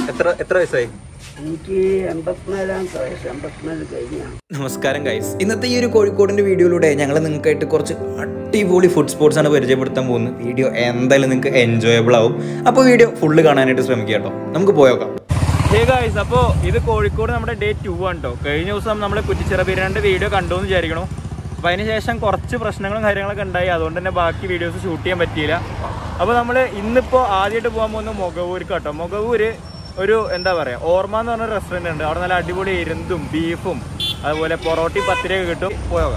എത്ര എത്ര വയസ്സായി എനിക്ക് എൺപത്തിനാലാമത്തെ വയസ്സ് എൺപത്തിനാല് കഴിഞ്ഞാണ് നമസ്കാരം ഗൈസ് ഇന്നത്തെ ഈ ഒരു കോഴിക്കോടിന്റെ വീഡിയോയിലൂടെ ഞങ്ങൾ നിങ്ങൾക്കായിട്ട് കുറച്ച് അടിപൊളി ഫുഡ് സ്പോട്സ് ആണ് പരിചയപ്പെടുത്താൻ പോകുന്നത് വീഡിയോ എന്തായാലും നിങ്ങൾക്ക് എൻജോയബിൾ ആവും അപ്പോൾ വീഡിയോ ഫുള്ള് കാണാനായിട്ട് ശ്രമിക്കുക കേട്ടോ നമുക്ക് പോയോക്കാം ഹേ ഗായ്സ് അപ്പോൾ ഇത് കോഴിക്കോട് നമ്മുടെ ഡേ ടു ആണ് കേട്ടോ കഴിഞ്ഞ ദിവസം നമ്മൾ കുറ്റിച്ചിറ പെരുന്നാണ്ട് വീഡിയോ കണ്ടു എന്ന് വിചാരിക്കണു അപ്പോൾ അതിന് ശേഷം കുറച്ച് പ്രശ്നങ്ങളും കാര്യങ്ങളൊക്കെ ഉണ്ടായി അതുകൊണ്ട് തന്നെ ബാക്കി വീഡിയോസ് ഷൂട്ട് ചെയ്യാൻ പറ്റിയില്ല അപ്പോൾ നമ്മൾ ഇന്നിപ്പോൾ ആദ്യമായിട്ട് പോകാൻ പോകുന്നത് മുഖവൂർക്ക് കേട്ടോ മുഖവൂര് ഒരു എന്താ പറയുക ഓർമ്മ എന്ന് പറഞ്ഞ റെസ്റ്റോറൻറ്റ് ഉണ്ട് അവിടെ നല്ല അടിപൊളി എരുന്തും ബീഫും അതുപോലെ പൊറോട്ടി പത്തിരിയൊക്കെ കിട്ടും പോയോക്കാം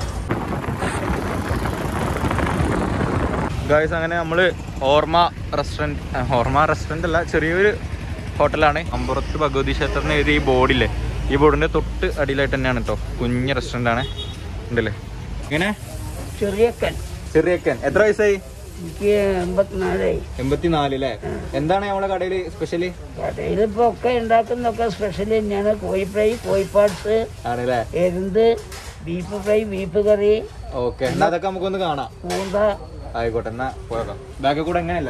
ഗായ്സ് അങ്ങനെ നമ്മൾ ഓർമ്മ റെസ്റ്റോറൻറ്റ് ഓർമ്മ റെസ്റ്റോറൻ്റ് അല്ല ചെറിയൊരു ഹോട്ടലാണ് അമ്പുറത്ത് ഭഗവതി ക്ഷേത്രത്തിന് എഴുതിയ ഈ ബോർഡില്ലേ ഈ ബോർഡിൻ്റെ തൊട്ട് അടിയിലായിട്ട് തന്നെയാണ് കേട്ടോ കുഞ്ഞ് റെസ്റ്റോറൻ്റ് ആണ് ഉണ്ടല്ലേ ഇങ്ങനെ ചെറിയക്കൻ ചെറിയക്കൻ എത്ര വയസ്സായി എനിക്ക് എൺപത്തിനാലായി എൺപത്തിനാല് അല്ലേ എന്താണ് നമ്മളെ കടയിൽ സ്പെഷ്യല് കടയിലിപ്പോൾ ഒക്കെ ഉണ്ടാക്കുന്നതൊക്കെ സ്പെഷ്യൽ തന്നെയാണ് കോഴി ഫ്രൈ കോഴി പാർട്സ് ആണല്ലേ എരുന്ത് beef fry beef curry okay എന്നാ അതൊക്കെ നമുക്കൊന്ന് കാണാം കൂന്ത ആയിക്കോട്ടെ എന്നാ പോയേക്കാം ബാക്കിൽ കൂടെ എങ്ങനെയല്ലേ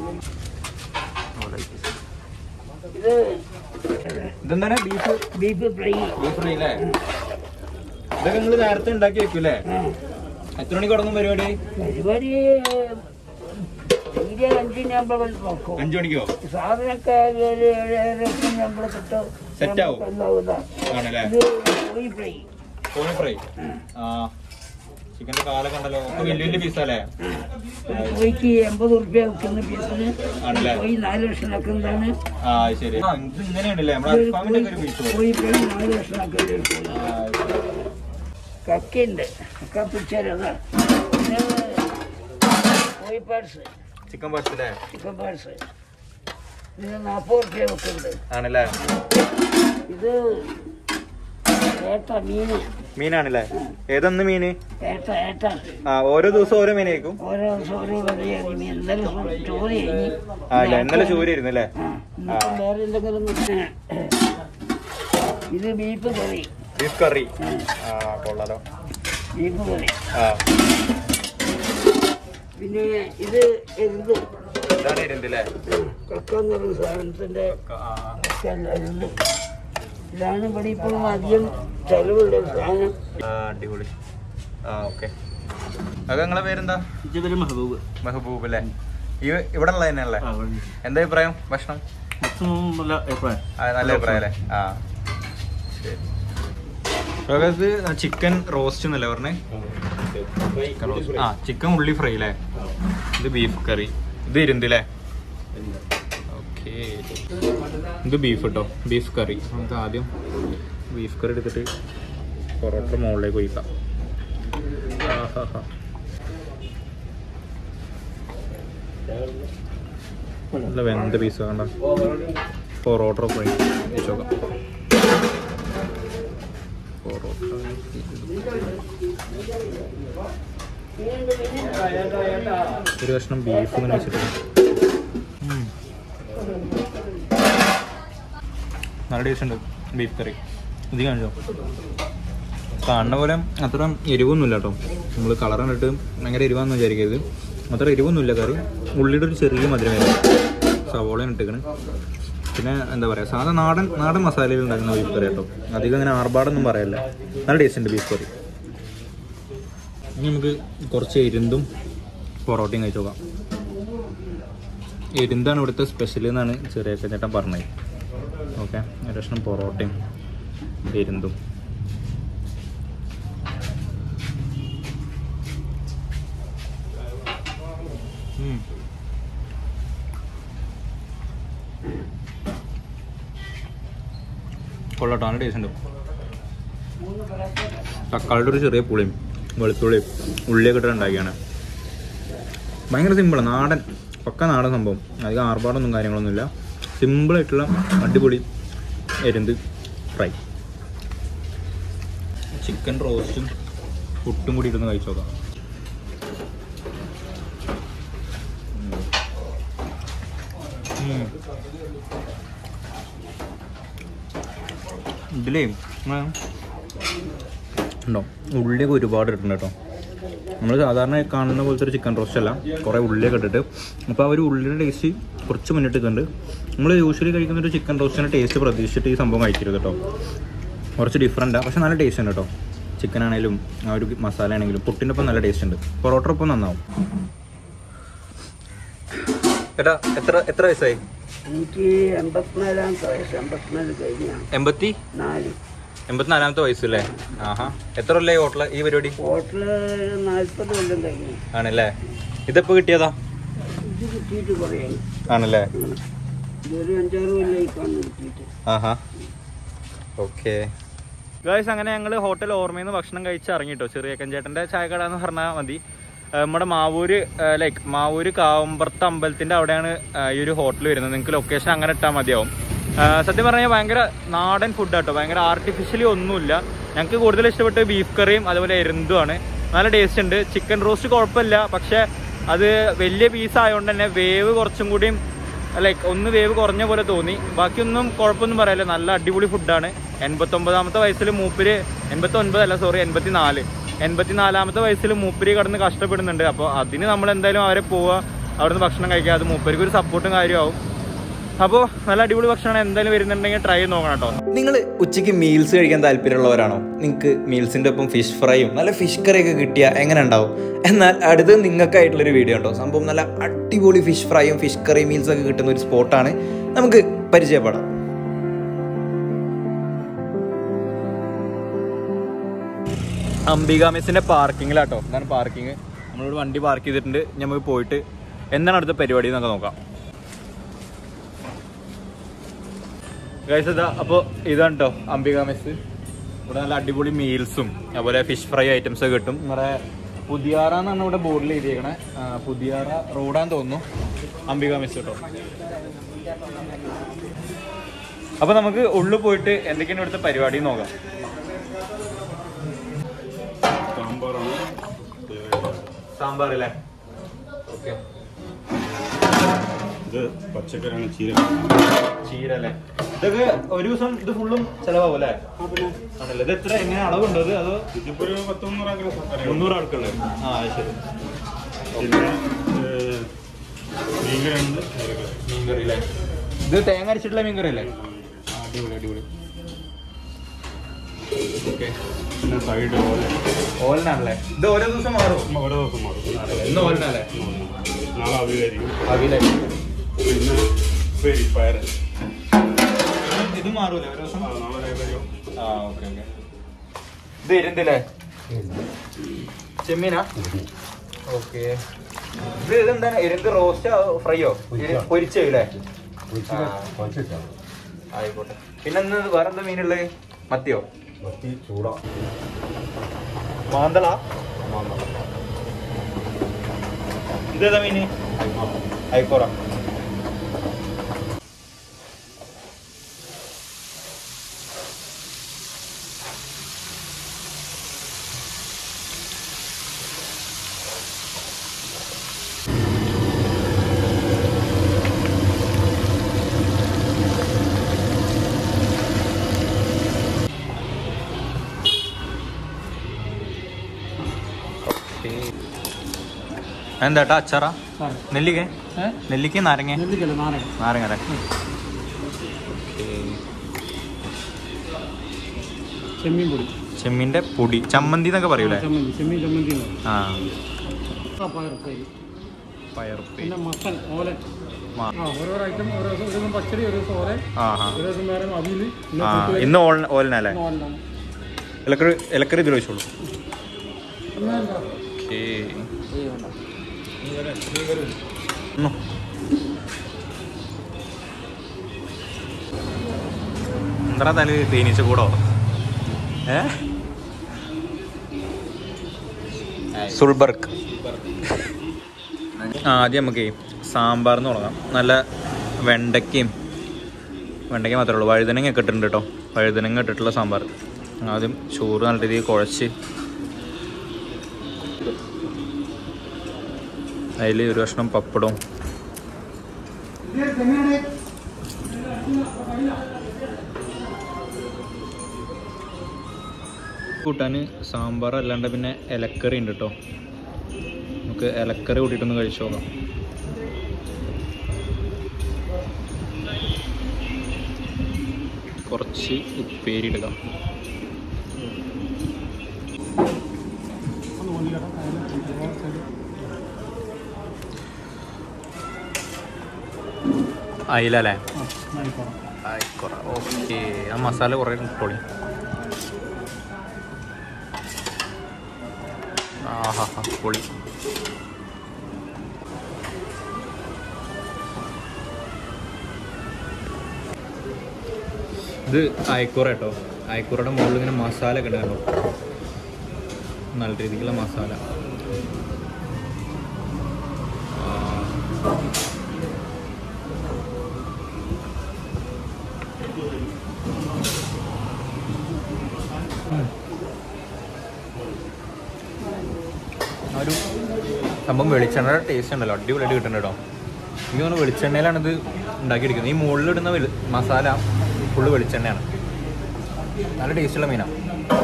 ഇത് ഇതെന്താണ് beef beef fry beef fry അല്ലേ ഇതൊക്കെ നിങ്ങൾ നേരത്തെ ഉണ്ടാക്കി വെക്കൂലേ എത്ര മണിക്ക് തുടങ്ങും പരിപാടി പരിപാടി തീരെ അഞ്ചിന് നമ്മൾ നോക്കും അഞ്ചു മണിക്കോ സാധനമൊക്കെ ഒരു ഏഴരക്ക് നമ്മൾ കിട്ടും Set ആവും? ഉണ്ടാവുക. ആണല്ലേ ഇത് കോഴി ഫ്രൈ കോഴി ഫ്രൈ ആ ചിക്കന്റെ കാലൊക്കെ ഉണ്ടല്ലോ ഒക്കെ വലിയ വലിയ പീസല്ലേ ഒരു കോഴിക്ക് എൺപത് റുപ്യ വെക്കുന്ന പീസിന് ആണല്ലേ കോഴി നാല് ലക്ഷം ആക്കുന്നതാണ് ആ ശരി ആ ഇത് ഇങ്ങനെയുണ്ടല്ലേ നമ്മുടെ അൽഫാമിന്റെ ഒക്കെ ഒരു പീസ് കോഴി ഫ്രൈ നാല് ലക്ഷം ആക്കുന്ന കക്കയുണ്ട് കക്ക പിടിച്ചാലതാണ് കോഴി പാർട്സ് ചിക്കൻ പാർസലേ ചിക്കൻ പാർട്സ് ഇതിന് നാൽപ്പത് റുപ്യ വെക്കുന്നുണ്ട് ആണല്ലേ ഇത് ഏട്ട മീന് മീനാണല്ലേ ഏതൊന്ന് മീന് ഏട്ട ഏട്ട ആ ഓരോ ദിവസം ഓരോ മീനായിരിക്കും ഓരോ ദിവസം ഓരോ വെറൈറ്റി മീൻ ഇന്നലെ ചോറ് കഴിഞ്ഞ് ആ ഇല്ല ഇന്നലെ ചൂരായിരുന്നു അല്ലേ ആ, ഇന്നിപ്പം വേറെ എന്തെങ്കിലും കിട്ടണേ. ഇത് ബീഫ് കറി ബീഫ് കറി ആ കൊള്ളാലോ ബീഫ് കറി ആ പിന്നെ ഇത് എന്ത് ഇതാണ് ഇരുന്നല്ലേ കക്ക എന്ന് പറയുന്ന സാധനത്തിന്റെ ആ കക്ക അല്ല, എരുത്. ഇതാണ് ഇവിടെ ഇപ്പോഴും അധികം ചെലവുള്ള ഒരു സാധനം ആ, അടിപൊളി ആ ഓക്കെ അതൊക്കെ നിങ്ങളെ പേരെന്താ ഇതൊരു മെഹബൂബ് മെഹബൂബ് അല്ലേ ഈ ഇവിടെ ഉള്ളത് തന്നെയല്ലേ എന്താ അഭിപ്രായം ഭക്ഷണം നല്ല അഭിപ്രായം ആ, നല്ല അഭിപ്രായം അല്ലേ ആ ശരി അതൊക്കെ ഇത് ചിക്കൻ റോസ്റ്റ് എന്നല്ലേ പറഞ്ഞേ ചിക്കൻ റോസ്റ്റ് ആ ചിക്കൻ ഉള്ളി ഫ്രൈ അല്ലേ ഇത് ബീഫ് കറി ഇത് ഇരുന്ത് അല്ലേ ഓക്കെ ഇത് ബീഫ് കേട്ടോ ബീഫ് കറി നമുക്ക് ആദ്യം ബീഫ് കറി എടുത്തിട്ട് പൊറോട്ട മുകളിലേക്ക് ഒഴിക്കാം ആഹാഹാ. നല്ല വെന്ത പീസ് കണ്ട പൊറോട്ട ഫ്രൈ വെച്ചോക്കാം പൊറോട്ട ഒരു കഷ്ണം ബീഫ് ഇങ്ങനെ വെച്ചിട്ട് ഉം. നല്ല ടേസ്റ്റ് ഉണ്ട് ബീഫ് കറി ഇത് കാണിച്ചോ കാണുന്ന പോലെ അത്ര എരിവൊന്നുമില്ല കേട്ടോ നമ്മൾ കളർ കണ്ടിട്ട് ഭയങ്കര എരിവാന്ന് വിചാരിക്കരുത് അത്ര എരിവൊന്നുമില്ല കറി ഉള്ളിയുടെ ഒരു ചെറിയ മധുരം വരും സവോള ഇട്ടേക്കണ് പിന്നെ എന്താ പറയുക സാധാ നാടൻ നാടൻ മസാലയിൽ ഉണ്ടാക്കുന്ന ബീഫ് കറി കേട്ടോ അധികം അങ്ങനെ ആർഭാടൊന്നും പറയല്ല നല്ല ടേസ്റ്റ് ഉണ്ട് ബീഫ് കറി ഇനി നമുക്ക് കുറച്ച് എരുന്തും പൊറോട്ടയും കഴിച്ചു നോക്കാം എരുന്താണ് ഇവിടുത്തെ സ്പെഷ്യൽ എന്നാണ് ചെറിയ ചേട്ടൻ പറഞ്ഞത് ഓക്കെ ഒരു കഷ്ണം പൊറോട്ടയും എരുന്തും ഉം. കൊള്ളാട്ടോ നല്ല ടേസ്റ്റ് ഉണ്ട് തക്കാളിയുടെ ഒരു ചെറിയ പുളിയും വെളുത്തുള്ളിയും ഉള്ളിയൊക്കെ ഇട്ടിട്ട് ഉണ്ടാക്കിയാണ് ഭയങ്കര സിമ്പിളാണ് നാടൻ പക്ക നാടൻ സംഭവം അധികം ആർഭാടൊന്നും കാര്യങ്ങളൊന്നുമില്ല സിമ്പിളായിട്ടുള്ള അടിപൊളി എരുന്ത് ഫ്രൈ ചിക്കൻ റോസ്റ്റും പുട്ടും കൂടി ഇരുന്ന് കഴിച്ചു നോക്കാം ഉം. ഇതിലേ ആ, ഉണ്ടോ ഉള്ളിയൊക്കെ ഒരുപാട് ഇട്ടിട്ടുണ്ട് കേട്ടോ നമ്മൾ സാധാരണ കാണുന്ന പോലത്തെ ഒരു ചിക്കൻ റോസ്റ്റ് അല്ല കുറേ ഉള്ളിയൊക്കെ ഇട്ടിട്ട് അപ്പോൾ ആ ഒരു ഉള്ളിയുടെ ടേസ്റ്റ് കുറച്ച് മുന്നിട്ട് നിൽക്കുന്നുണ്ട് നമ്മൾ യൂഷ്വലി കഴിക്കുന്ന ഒരു ചിക്കൻ റോസ്റ്റിൻ്റെ ടേസ്റ്റ് പ്രതീക്ഷിച്ചിട്ട് ഈ സംഭവം കഴിക്കരുത് കേട്ടോ കുറച്ച് ഡിഫറെൻറ്റാണ് പക്ഷെ നല്ല ടേസ്റ്റ് ഉണ്ട് കേട്ടോ ചിക്കൻ ആണെങ്കിലും ആ ഒരു മസാല ആണെങ്കിലും പുട്ടിൻ്റെ ഒപ്പം നല്ല ടേസ്റ്റ് ഉണ്ട് പൊറോട്ട ഒപ്പം നന്നാവും ഏട്ടാ എത്ര എത്ര വയസ്സായി എനിക്ക് എൺപത്തിനാലാമത്തെ വയസ്സ് എൺപത്തിനാല് കഴിഞ്ഞാണ് എൺപത്തി നാല് എൺപത്തിനാലാമത്തെ വയസ്സല്ലേ ആഹാ എത്ര കൊല്ലേ ഹോട്ടൽ ഈ പരിപാടി ഹോട്ടല് നാൽപ്പത് കൊല്ലം കഴിഞ്ഞു ആണല്ലേ ഇതിപ്പോൾ കിട്ടിയതാ ഇത് കിട്ടിയിട്ട് പറയാണ് ആണല്ലേ ഇതൊരു അഞ്ചാറ് കൊല്ലമായിക്കാണ് കിട്ടിയിട്ട് ആഹാ ഓക്കെ ഗായ്സ് അങ്ങനെ ഞങ്ങൾ ഹോട്ടൽ ഓർമ്മയിൽ നിന്ന് ഭക്ഷണം കഴിച്ച് ഇറങ്ങിട്ടോ ചെറിയ കഞ്ചേട്ടൻ്റെ ചായക്കട എന്ന് പറഞ്ഞാൽ മതി ആ, നമ്മുടെ മാവൂര് ലൈക്ക് മാവൂര് കാവമ്പറത്ത് അമ്പലത്തിന്റെ അവിടെയാണ് ആ, ഈ ഒരു ഹോട്ടൽ വരുന്നത് നിങ്ങൾക്ക് ലൊക്കേഷൻ അങ്ങനെ ഇട്ടാൽ മതിയാവും ആ, സത്യം പറഞ്ഞാൽ ഭയങ്കര നാടൻ ഫുഡ് ആട്ടോ ഭയങ്കര ആർട്ടിഫിഷ്യലി ഒന്നുമില്ല ഞങ്ങൾക്ക് കൂടുതൽ ഇഷ്ടപ്പെട്ട ബീഫ് കറിയും അതുപോലെ എരുന്തുമാണ് നല്ല ടേസ്റ്റ് ഉണ്ട് ചിക്കൻ റോസ്റ്റ് കുഴപ്പമില്ല പക്ഷെ അത് വലിയ പീസ് ആയതുകൊണ്ട് തന്നെ വേവ് കുറച്ചും കൂടിയും ലൈക്ക് ഒന്ന് വേവ് കുറഞ്ഞ പോലെ തോന്നി ബാക്കിയൊന്നും കുഴപ്പമൊന്നും പറയല്ല നല്ല അടിപൊളി ഫുഡാണ് എൺപത്തൊമ്പതാമത്തെ വയസ്സിൽ മൂപ്പര് എൺപത്തി ഒൻപതല്ല സോറി എൺപത്തി നാല് എൺപത്തി നാലാമത്തെ വയസ്സിൽ മൂപ്പര് കടന്ന് കഷ്ടപ്പെടുന്നുണ്ട് അപ്പോൾ അതിന് നമ്മൾ എന്തായാലും അവരെ പോവുക അവിടുന്ന് ഭക്ഷണം കഴിക്കുക അത് മൂപ്പർക്ക് ഒരു സപ്പോർട്ടും കാര്യമാവും അപ്പോൾ നല്ല അടിപൊളി ഭക്ഷണം എന്തായാലും വരുന്നുണ്ടെങ്കിൽ ട്രൈ ചെയ്ത് നോക്കണം കേട്ടോ നിങ്ങൾ ഉച്ചയ്ക്ക് മീൽസ് കഴിക്കാൻ താല്പര്യമുള്ളവരാണോ നിങ്ങൾക്ക് മീൽസിൻ്റെ ഒപ്പം ഫിഷ് ഫ്രൈയും നല്ല ഫിഷ് കറിയൊക്കെ കിട്ടിയാൽ എങ്ങനെ ഉണ്ടാവും എന്നാൽ അടുത്ത് നിങ്ങൾക്കായിട്ടുള്ളൊരു വീഡിയോ ഉണ്ടോ സംഭവം നല്ല അടിപൊളി ഫിഷ് ഫ്രൈയും ഫിഷ് കറി മീൽസ് ഒക്കെ കിട്ടുന്ന ഒരു സ്പോട്ടാണ് നമുക്ക് പരിചയപ്പെടാം അംബിക മെസ്സിന്റെ പാർക്കിങ്ങിലാട്ടോ ഇതാണ് പാർക്കിംഗ് നമ്മളിവിടെ വണ്ടി പാർക്ക് ചെയ്തിട്ടുണ്ട് ഇനി നമുക്ക് പോയിട്ട് എന്താണ് അടുത്ത പരിപാടി എന്നൊക്കെ നോക്കാം ഗൈസ് ഇതാ അപ്പോൾ ഇതാണ് കേട്ടോ അംബിക മെസ് ഇവിടെ നല്ല അടിപൊളി മീൽസും അതുപോലെ ഫിഷ് ഫ്രൈ ഐറ്റംസ് ഒക്കെ കിട്ടും നമ്മുടെ പുതിയാറ എന്നാണ് ഇവിടെ ബോർഡിൽ എഴുതിയേക്കണേ ആ, പുതിയാറ റോഡാന്ന് തോന്നുന്നു അംബിക മെസ് കേട്ടോ അപ്പൊ നമുക്ക് ഉള്ളിൽ പോയിട്ട് എന്തൊക്കെയാണ് ഇവിടുത്തെ പരിപാടി എന്ന് നോക്കാം സാമ്പാർ അല്ലേ ഓക്കെ ഇത് പച്ചക്കറിയാണ് ചീര ചീര അല്ലേ ഇതൊക്കെ ഒരു ദിവസം ഇത് ഫുള്ളും ചെലവാകും അല്ലേ ആണല്ലേ ഇത് എത്ര എങ്ങനെ അളവുണ്ടോ ഇത് അതോ ഇതിപ്പോ ഒരു പത്ത് മുന്നൂറാക്കിന് കറി മുന്നൂറ് ആൾക്കുള്ളത് ആ അത് ശരി പിന്നെ ഏഹ്, മീൻകറിയുണ്ട് ചീരക്കറി മീൻകറി അല്ലേ ഇത് തേങ്ങ അരച്ചിട്ടുള്ള മീൻകറി അല്ലേ ആ, അടിപൊളി അടിപൊളി ഓക്കെ പിന്നെ സൈഡ് ഓല ഓലനാണല്ലേ ഇത് ഓരോ ദിവസം മാറും ഓരോ ദിവസം മാറും ആണല്ലേ ഇന്ന് ഓലനല്ലേ നാളെ അവിയലായിരിക്കും അവിയിലായിരിക്കും പിന്നെ ഉപ്പേരി പയർ ഇത് മാറൂലേ ഓരോ ദിവസം ആ, നാളെ ഏകദേശം ആ ഓക്കെ ഓക്കെ ഇത് ഇരുന്നില്ലേ ചെമ്മീനാ ഓക്കെ ഇത് ഇതെന്താണ് എരുന്ത് റോസ്റ്റോ ഫ്രൈയോ പൊരിച്ചല്ലേ ആയിക്കോട്ടെ പിന്നെ ഇന്ന് വേറെ എന്താ മീനുള്ളത് മത്തിയോ ചൂടാ മാന്തള ഇതേതാ മീന് അയക്കോറ എന്താട്ടാ അച്ചാറ നെല്ലിക്ക നെല്ലിക്ക നാരങ്ങ നാരങ്ങ അല്ലേ ചെമ്മീൻ പൊടി ചെമ്മീന്റെ പൊടി ചമ്മന്തി എന്നൊക്കെ പറയൂലേ ചമ്മന്തി ചെമ്മീൻ ചമ്മന്തി ആ പയർപ്പേരി പയറുപ്പേ പിന്നെ മത്തൻ ഓലൻ ആ. ആ ഓരോ ഐറ്റം ഓരോ ദിവസം ഒരു ദിവസം പച്ചടി ഒരു ദിവസം ഓലൻ ആ ആ ഒരു ദിവസം വേറെ അവിയൽ ആ ഇന്ന് ഓൾ ഓലനല്ലേ ഓലനാണ് ഇലക്കറി ഇലക്കറി ഇതിൽ വെച്ചോളൂ ഓക്കേ. ഉം. എന്താ തല തേനീച്ച കൂടോ ഏ സുൾബർഗ് ആദ്യം നമുക്ക് സാമ്പാറിന്ന് തുടങ്ങാം നല്ല വെണ്ടയ്ക്കയും വെണ്ടയ്ക്ക മാത്രമേ ഉള്ളൂ വഴുതനങ്ങ ഒക്കെ ഇട്ടിട്ടുണ്ട് കേട്ടോ വഴുതനങ്ങ ഇട്ടിട്ടുള്ള സാമ്പാർ ആദ്യം ചോറ് നല്ല രീതിയിൽ കുഴച്ച് അതിൽ ഒരു കഷ്ണം പപ്പടവും കൂട്ടാൻ സാമ്പാർ അല്ലാണ്ട് പിന്നെ ഇലക്കറി ഉണ്ട് കേട്ടോ നമുക്ക് ഇലക്കറി കൂട്ടിയിട്ടൊന്ന് കഴിച്ചു നോക്കാം കുറച്ച് ഉപ്പേരി എടുക്കാം അയില അല്ലേ ആയിക്കോട്ടെ ഓക്കെ ആ മസാല കുറേ ഇട്ടോളി ആഹാ ഹാ പൊളി ഇത് അയക്കൂറ കേട്ടോ അയക്കൂറയുടെ മുകളിൽ ഇങ്ങനെ മസാല ഒക്കെ ഉണ്ടായിരുന്നു നല്ല രീതിക്കുള്ള മസാല ആ. ഉം. ആ ഒരു സംഭവം വെളിച്ചെണ്ണയുടെ ടേസ്റ്റ് ഉണ്ടല്ലോ അടിപൊളിയായിട്ട് കിട്ടുന്നുണ്ട് കേട്ടോ എനിക്ക് തോന്നുന്നു വെളിച്ചെണ്ണയിലാണ് ഇത് ഉണ്ടാക്കിയെടുക്കുന്നത് ഈ മുകളിലിടുന്ന വെളി- മസാല ഫുള്ള് വെളിച്ചെണ്ണയാണ് നല്ല ടേസ്റ്റുള്ള മീനാണ്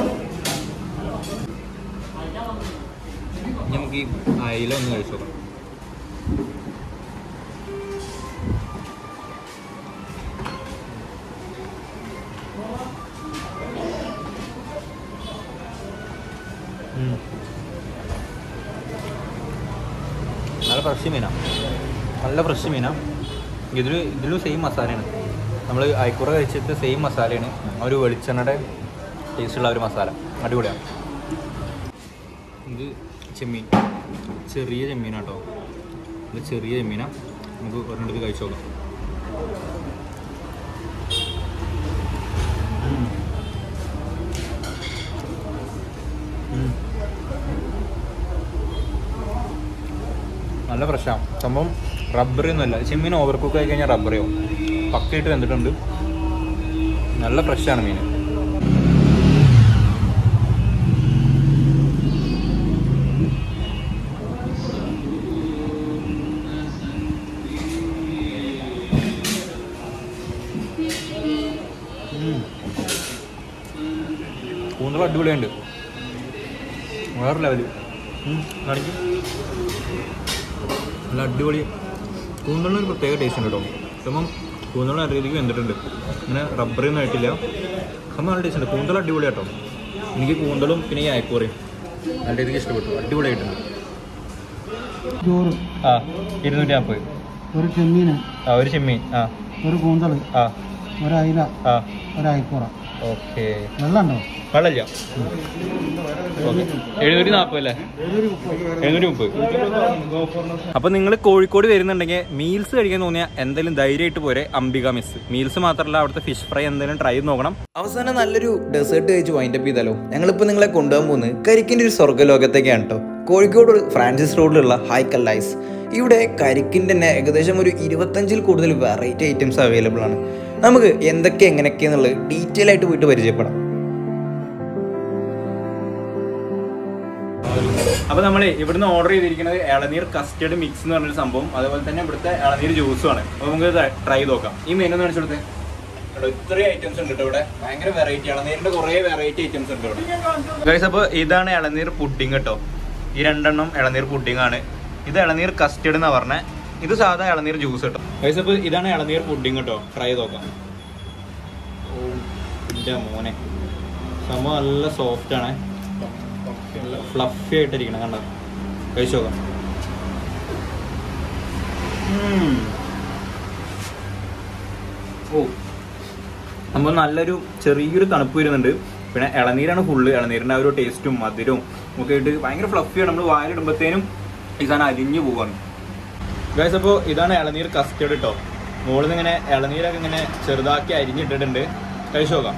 ഇനി നമുക്ക് ഈ അയില ഒന്ന് കഴിച്ചു നോക്കാം ഉം. നല്ല ഫ്രഷ് മീനാണ് നല്ല ഫ്രഷ് മീനാണ് ഇതിൽ ഇതിലും സെയിം മസാലയാണ് നമ്മൾ അയക്കുറ കഴിച്ചിട്ട് സെയിം മസാലയാണ് ആ ഒരു വെളിച്ചെണ്ണയുടെ ടേസ്റ്റുള്ള ഒരു മസാല അടിപൊളിയാണ് ഇത് ചെമ്മീൻ ചെറിയ ചെമ്മീനാട്ടോ ഇത് ചെറിയ ചെമ്മീനാണ് നമുക്ക് ഒരെണ്ണെടുത്ത് കഴിച്ചു നോക്കാം ഉം. ഉം. നല്ല ഫ്രഷാണ് സംഭവം റബ്ബറി ഒന്നുമല്ല ചെമ്മീൻ ഓവർ കുക്ക് ആയി കഴിഞ്ഞാൽ റബ്ബറിയോ പക്കയിട്ട് വെന്തിട്ടുണ്ട് നല്ല ഫ്രഷാണ് മീൻ കൂന്തളം അടിപൊളിയുണ്ട് വേറെ ലെവല് കാണിക്കും നല്ല അടിപൊളി കൂന്തളിന് ഒരു പ്രത്യേക ടേസ്റ്റ് ഉണ്ട് കേട്ടോ സംഭവം കൂന്തളം നല്ല രീതിക്ക് വെന്തിട്ടുണ്ട് ഇങ്ങനെ റബ്ബറൊന്നും ആയിട്ടില്ല സംഭവം നല്ല ടേസ്റ്റ് ഉണ്ട് കൂന്തളം അടിപൊളി കേട്ടോ എനിക്ക് കൂന്തളും പിന്നെ ഈ അയക്കൂറയും നല്ല രീതിക്ക് ഇഷ്ടപ്പെട്ടു അടിപൊളിയായിട്ടുണ്ട് ചോറ് ആ ഇരുന്നൂറ്റി നാൽപ്പത് ഒരു ചെമ്മീന് ആ ഒരു ചെമ്മീൻ ആ ഒരു കൂന്തള് ആ ഒരു അയില ആ ഒരു അയക്കുറ ഓക്കെ വെള്ളം ഉണ്ടോ വെള്ളമില്ല ഓക്കെ എഴുന്നൂറ്റി നാൽപ്പത് അല്ലേ എഴുന്നൂറ്റി മുപ്പത് അപ്പോൾ നിങ്ങൾ കോഴിക്കോട് വരുന്നുണ്ടെങ്കിൽ മീൽസ് കഴിക്കാൻ തോന്നിയാൽ എന്തായാലും ധൈര്യമായിട്ട് പോരെ അംബിക മിസ് മീൽസ് മാത്രമല്ല അവിടുത്തെ ഫിഷ് ഫ്രൈ എന്തായാലും ട്രൈ ചെയ്ത് നോക്കണം അവസാനം നല്ലൊരു ഡെസേർട്ട് കഴിച്ച് വൈൻഡപ്പ് ചെയ്താലോ ഞങ്ങളിപ്പോൾ നിങ്ങളെ കൊണ്ടുപോകാൻ പോകുന്നത് കരിക്കിൻ്റെ ഒരു സ്വർഗ്ഗലോകത്തേക്കാണ് കേട്ടോ കോഴിക്കോട് ഫ്രാൻസിസ് റോഡിലുള്ള ഹൈക്കൽ ലൈസ് ഇവിടെ കരിക്കിൻ്റെ തന്നെ ഏകദേശം ഒരു ഇരുപത്തഞ്ചിൽ കൂടുതൽ വെറൈറ്റി ഐറ്റംസ് അവൈലബിൾ ആണ് നമുക്ക് എന്തൊക്കെ എങ്ങനെയൊക്കെയെന്നുള്ളത് ഡീറ്റെയിൽ ആയിട്ട് പോയിട്ട് പരിചയപ്പെടാം അപ്പോൾ നമ്മൾ ഇവിടുന്ന് ഓർഡർ ചെയ്തിരിക്കുന്നത് ഇളനീർ കസ്റ്റർഡ് മിക്സ് എന്ന് പറഞ്ഞൊരു സംഭവം അതുപോലെ തന്നെ ഇവിടുത്തെ ഇളനീർ ജ്യൂസും ആണ് അപ്പോൾ നമുക്ക് ട്രൈ ചെയ്ത് നോക്കാം ഈ മെനു കാണിച്ചു കൊടുത്തേ ഇവിടെ ഇത്രയും ഐറ്റംസ് ഉണ്ട് കേട്ടോ ഇവിടെ ഭയങ്കര വെറൈറ്റി ഇളനീരിന്റെ കുറേ വെറൈറ്റി ഐറ്റംസ് ഉണ്ട് ഇവിടെ ഗൈസ് അപ്പോൾ ഇതാണ് ഇളനീർ പുഡിംഗ് കേട്ടോ ഈ രണ്ടെണ്ണം ഇളനീർ പുഡിംഗ് ആണ് ഇത് ഇളനീർ കസ്റ്റർഡ് എന്നാ പറഞ്ഞത് ഇത് സാധാ ഇളനീർ ജ്യൂസ് കേട്ടോ ഗൈസ് അപ്പോൾ ഇതാണ് ഇളനീർ പുഡിംഗ് കേട്ടോ ട്രൈ ചെയ്ത് നോക്കാം ഓ എൻ്റെ മോനെ സംഭവം നല്ല സോഫ്റ്റ് ആണ് നല്ല ഫ്ലഫി ആയിട്ടിരിക്കണം കണ്ടോ കഴിച്ചു നോക്കാം ഉം. ഓ നമ്മൾ നല്ലൊരു ചെറിയൊരു തണുപ്പ് വരുന്നുണ്ട് പിന്നെ ഇളനീരാണ് ഫുള്ള് ഇളനീരിന്റെ ആ ഒരു ടേസ്റ്റും മധുരവും ഒക്കെ ആയിട്ട് ഭയങ്കര ഫ്ലഫിയാണ് നമ്മൾ വായിലിടുമ്പോഴത്തേനും ഈ സാധനം അലിഞ്ഞു പോവാണ് ഗൈസ് അപ്പോൾ ഇതാണ് ഇളനീർ കസ്റ്റേർഡ് കേട്ടോ മുകളിൽ നിന്ന് ഇങ്ങനെ ഇളനീരൊക്കെ ഇങ്ങനെ ചെറുതാക്കി അരിഞ്ഞിട്ടിട്ടുണ്ട് കഴിച്ചു നോക്കാം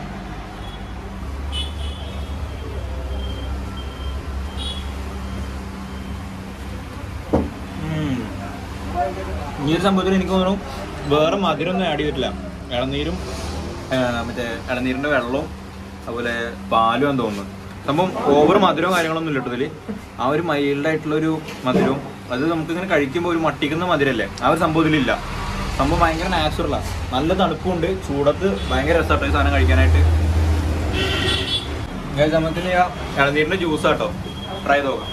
ഉം. ഈ ഒരു സംഭവത്തിൽ എനിക്ക് തോന്നുന്നു വേറെ മധുരമൊന്നും ആഡ് ചെയ്തിട്ടില്ല ഇളനീരും ആ, മറ്റേ ഇളനീരിന്റെ വെള്ളവും അതുപോലെ പാലും എന്ന് തോന്നുന്നു സംഭവം ഓവർ മധുരവും കാര്യങ്ങളൊന്നും ഇല്ല ഇതില് ആ ഒരു മൈൽഡ് ആയിട്ടുള്ള ഒരു മധുരവും അത് നമുക്ക് ഇങ്ങനെ കഴിക്കുമ്പോൾ ഒരു മട്ടിക്കുന്ന മധുരല്ലേ ആ ഒരു സംഭവത്തിലില്ല സംഭവം ഭയങ്കര നാച്ചുറലാണ് നല്ല തണുപ്പുണ്ട് ചൂടത്ത് ഭയങ്കര രസമാട്ടോ ഈ സാധനം കഴിക്കാനായിട്ട് ഈ സംഭവത്തിന് ആ ഇളനീരിന്റെ ജ്യൂസ് ആട്ടോ ട്രൈ ചെയ്ത് നോക്കാം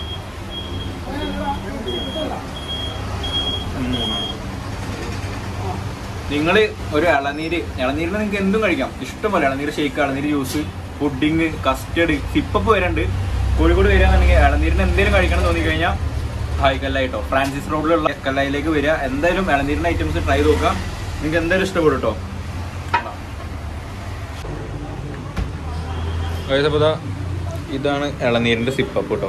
ഉം. നിങ്ങൾ ഒരു ഇളനീര് ഇളനീരിൽ നിങ്ങൾക്ക് എന്തും കഴിക്കാം ഇഷ്ടംപോലെ ഇളനീര് ഷേക്ക് ഇളനീര് ജ്യൂസ് പുഡിങ് കസ്റ്റഡ് സിപ്പപ്പ് വരെയുണ്ട് കോഴിക്കോട് വരികയാണെന്നുണ്ടെങ്കിൽ ഇളനീരിന് എന്തെങ്കിലും കഴിക്കണം തോന്നി കഴിഞ്ഞാൽ ഹായ് കല്ലായിട്ടോ ഫ്രാൻസിസ് റോഡിലുള്ള കല്ലായിലേക്ക് വരിക എന്തായാലും ഇളനീരിൻ്റെ ഐറ്റംസ് ട്രൈ നോക്കാം നിങ്ങൾക്ക് എന്തായാലും ഇഷ്ടപ്പെടും കേട്ടോ അപ്പോൾ ഇതാണ് ഇളനീരിൻ്റെ സിപ്പപ്പ് കേട്ടോ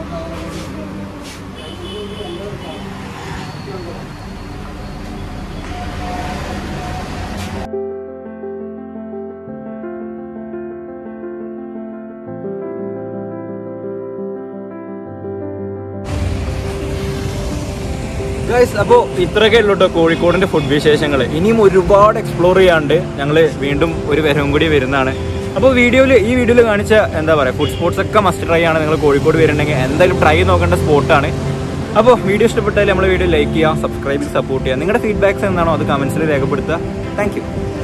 ഗൈസ് അപ്പോൾ ഇത്രയൊക്കെ ഉള്ളൂ കേട്ടോ കോഴിക്കോടിൻ്റെ ഫുഡ് വിശേഷങ്ങൾ ഇനിയും ഒരുപാട് എക്സ്പ്ലോർ ചെയ്യാണ്ട് ഞങ്ങൾ വീണ്ടും ഒരു വരവും കൂടി വരുന്നതാണ് അപ്പോൾ വീഡിയോയിൽ ഈ വീഡിയോയിൽ കാണിച്ച എന്താ പറയുക ഫുഡ് സ്പോട്സ് ഒക്കെ മസ്റ്റ് ട്രൈ ആണ് നിങ്ങൾ കോഴിക്കോട് വരുന്നുണ്ടെങ്കിൽ എന്തായാലും ട്രൈ നോക്കേണ്ട സ്പോട്ടാണ് അപ്പോൾ വീഡിയോ ഇഷ്ടപ്പെട്ടാൽ നമ്മളെ വീഡിയോ ലൈക്ക് ചെയ്യുക സബ്സ്ക്രൈബ് ചെയ്ത് സപ്പോർട്ട് ചെയ്യുക നിങ്ങളുടെ ഫീഡ്ബാക്സ് എന്താണോ അത് കമൻസിൽ രേഖപ്പെടുത്തുക താങ്ക്